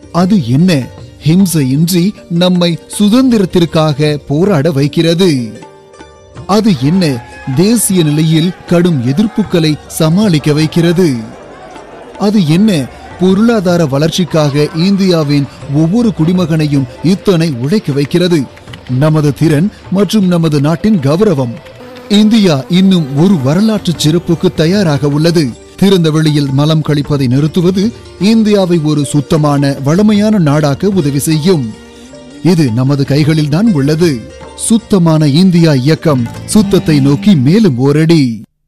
அது என்ன ஹிம்சையின்றி நம்மை சுதந்திரத்திற்காக போராட வைக்கிறது அது என்ன தேசிய நிலையில் கடும் எதிர்ப்புகளை சமாளிக்க வைக்கிறது அது என்ன பொருளாதார வளர்ச்சிக்காக இந்தியாவின் ஒவ்வொரு குடிமகனையும் இத்தனை உழைக்க வைக்கிறது நமது திறன் மற்றும் நமது நாட்டின் கௌரவம் இந்தியா இன்னும் ஒரு வரலாற்று சிறப்புக்கு தயாராக உள்ளது திறந்த வெளியில் மலம் கழிப்பதை நிறுத்துவது இந்தியாவை ஒரு சுத்தமான வளமையான நாடாக்க உதவி செய்யும் இது நமது கைகளில்தான் உள்ளது சுத்தமான இந்தியா இயக்கம் சுத்தத்தை நோக்கி மேலும் ஓரடி